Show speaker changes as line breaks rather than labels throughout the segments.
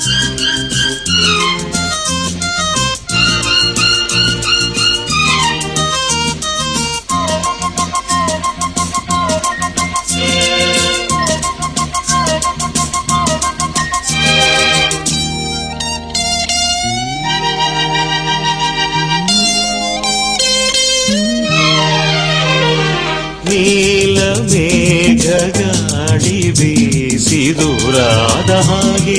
ನೀಲ ಮೇಘ ಗಾಳಿ ಬೀಸಿ ದೂರಾದ ಹಾಗೆ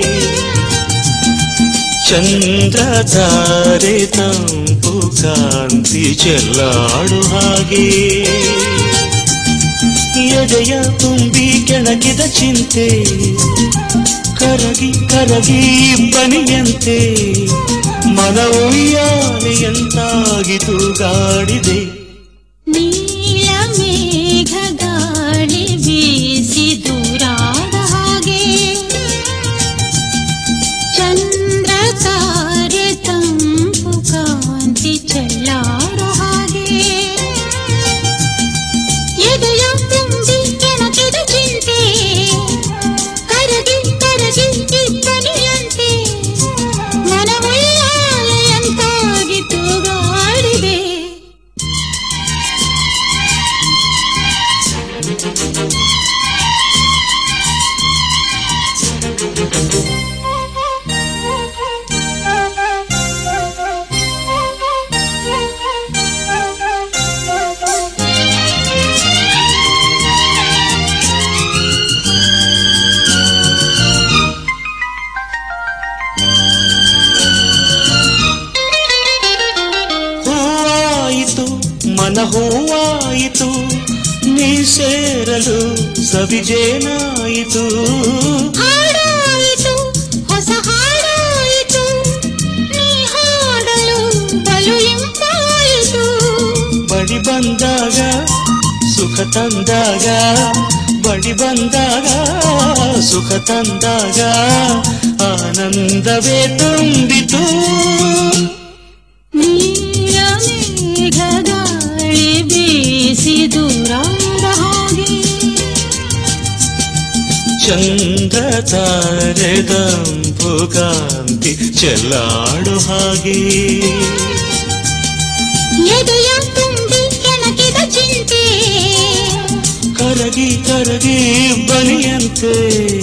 ಚಂದ್ರ ತಾರೆ ತಂಪು ಕಾಂತಿ ಚೆಲ್ಲಾಡು ಹಾಗೆ ಎದೆಯ ತುಂಬಿ ಕೆಣಕಿದ ಚಿಂತೆ ಕರಗಿ ಕರಗಿ ಬನಿಯಂತೆ ಮನವೊಯ್ಯಾಲೆಯಂತಾಗಿತು ಗಾಡಿದೆ
ನೀಲ ಮೇಘ ಗಾಳಿ ಬೀಸಿ ದೂರಾದ ಹಾಗೆ ಚಂದ್ರ ತಾರೆ ತಂಪು ಕಾಂತಿ ಚೆಲ್ಲಾಡೋ ಹಾಗೆ ಎದೆಯ ತುಂಬಿ ಕೆಣಕಿದ ಚಿಂತೆ ಕರಗಿ ಕರಗಿ ಇಬ್ಬನಿಯಂತೆ ಮನವೊಯ್ಯಾಲೆಯಂತಾಗಿ ತೂಗಾಡಿದೆ
ಹೂವಾಯಿತು ಮನ ಹೂವಾಯಿತು ನೀ ಸೇರಲು ಸವಿಜೇನಾಯಿತು
ಹಾಡಾಯಿತು ಹೊಸ ಹಾಡಾಯಿತು ನೀ ಹಾಡಲು ಬಲು ಇಂಪಾಯಿತು
ಬಡಿ ಬಂದಾಗ ಸುಖ ತಂದಾಗ ಬಡಿ ಬಂದಾಗ ಸುಖ ತಂದಾಗ ಆನಂದವೇ ತುಂಬಿತು
ನೀಲ ಮೇಘ ಗಾಳಿ ಬೀಸಿ ದೂರಾದ ಹಾಗೆ
ಚಂದ್ರ ತಾರೆ ತಂಪು ಕಾಂತಿ ಚೆಲ್ಲಾಡು ಹಾಗೆ
ಎದೆಯ ತುಂಬಿ ಕೆಣಕಿದ ಚಿಂತೆ
ಕರಗಿ ಕರಗಿ ಬಲಿಯಂತೆ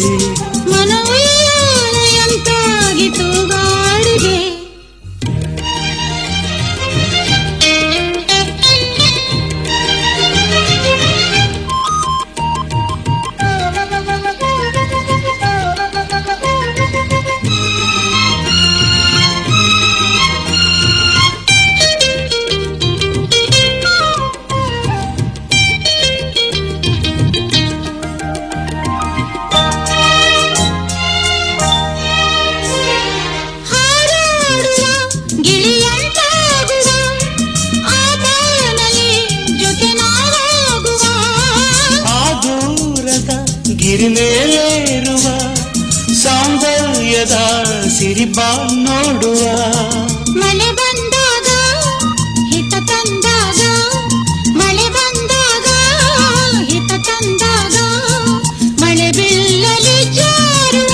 ಮನವೊಯ್ಯಾಲೆಯಂತಾಗಿ ತೂಗಾಡಿದೆ ಹಾರಾಡುವ ಗಿಳಿಯಂತಾಗುವ ಆ ಬಾನಲ್ಲಿ ಜೊತೆ ನಾವಾಗುವ
ಆ ದೂರದ ಗಿರಿ ಮೇಲೇರುವ ಸೌಂದರ್ಯದ ಸಿರಿಬಾ ನೋಡುವ
ಮಳೆ ಬಂದಾಗ ಹಿತ ತಂದಾಗ ಮಳೆ ಬಂದಾಗ ಹಿತ ತಂದಾಗ ಮಳೆ ಬೀಳಲಿ ಜಾರುವ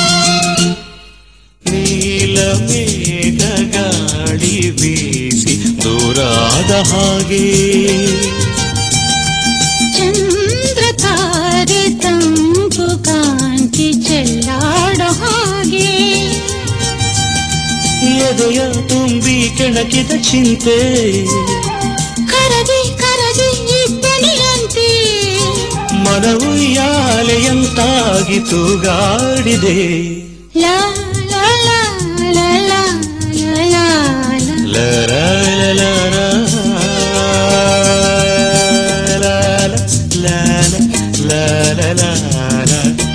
ನೀಲ ಮೇಘ ಗಾಳಿ ಬೀಸಿ ದೂರಾದ ಹಾಗೆ
ಚಂದ್ರ ತಾರೆ ತಂಪು ಕಾಂತಿ ಚೆಲ್ಲಾಡೋ ಹಾಗೆ
ಎದೆಯ ತುಂಬಿ ಕೆಣಕಿದ ಚಿಂತೆ
ಕರಗಿ ಕರಗಿ ಇಬ್ಬನಿಯಂತೆ
ಮನವು ಯಾಲೆಯಂತಾಗಿತು ಗಾಡಿದೆ
ಲಾ ಲಾ ಲಾ ಲಾ ಲಾ ಲಾ ಲಾ ಲಾ.
ಲರ ಲರ ಲರ ಲರ ಲರ ಲರ